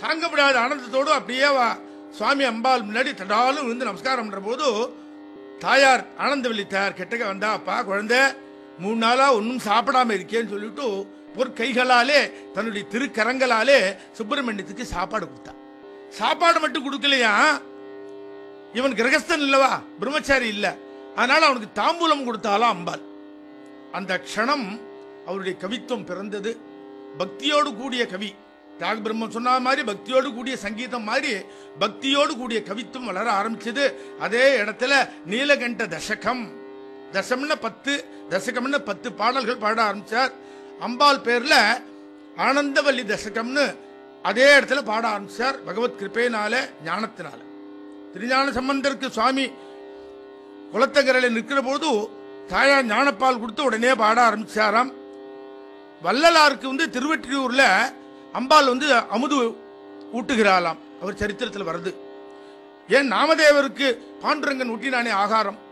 தாங்க முடியாத ஆனந்தத்தோடு அப்படியே வா சுவாமி அம்பாள் முன்னாடி தடாலும் விழுந்து நமஸ்காரம் பண்ற போது தாயார் ஆனந்தவல்லி தாயார் கெட்டக வந்தா அப்பா குழந்தை மூணு நாளா ஒன்றும் சாப்பிடாம இருக்கேன்னு சொல்லிட்டு ஒரு கைகளாலே தன்னுடைய திருக்கரங்களாலே சுப்பிரமணியத்துக்கு சாப்பாடு கொடுத்தா சாப்பாடு மட்டும் கொடுக்கலையா இவன் கிரகஸ்தன் இல்லவா பிரம்மச்சாரி இல்ல அதனால அவனுக்கு தாம்பூலம் கொடுத்தாலாம் அம்பாள் அந்த க்ஷணம் அவருடைய கவித்துவம் பிறந்தது பக்தியோடு கூடிய கவி தியாக பிரம்மம் சொன்ன மாதிரி பக்தியோடு கூடிய சங்கீதம் மாதிரி பக்தியோடு கூடிய கவித்துவம் வளர ஆரம்பிச்சது அதே இடத்துல நீலகண்ட தசகம் தசம்னு பத்து தசகம்னு பத்து பாடல்கள் பாட ஆரம்பிச்சார் அம்பாள் பேர்ல ஆனந்தவல்லி தசகம்னு அதே இடத்துல பாட ஆரம்பிச்சார் பகவத் கிருபையினால ஞானத்தினால திருஞான சம்பந்தருக்கு சுவாமி குளத்தங்கரையில் நிற்கிற போது தாயார் ஞானப்பால் கொடுத்து உடனே பாட ஆரம்பிச்சாராம் வள்ளலாருக்கு வந்து திருவெற்றியூர்ல அம்பாள் வந்து அமுது ஊட்டுகிறாளாம் அவர் சரித்திரத்தில் வருது ஏன் நாமதேவருக்கு பாண்டுரங்கன் ஊட்டினானே ஆகாரம்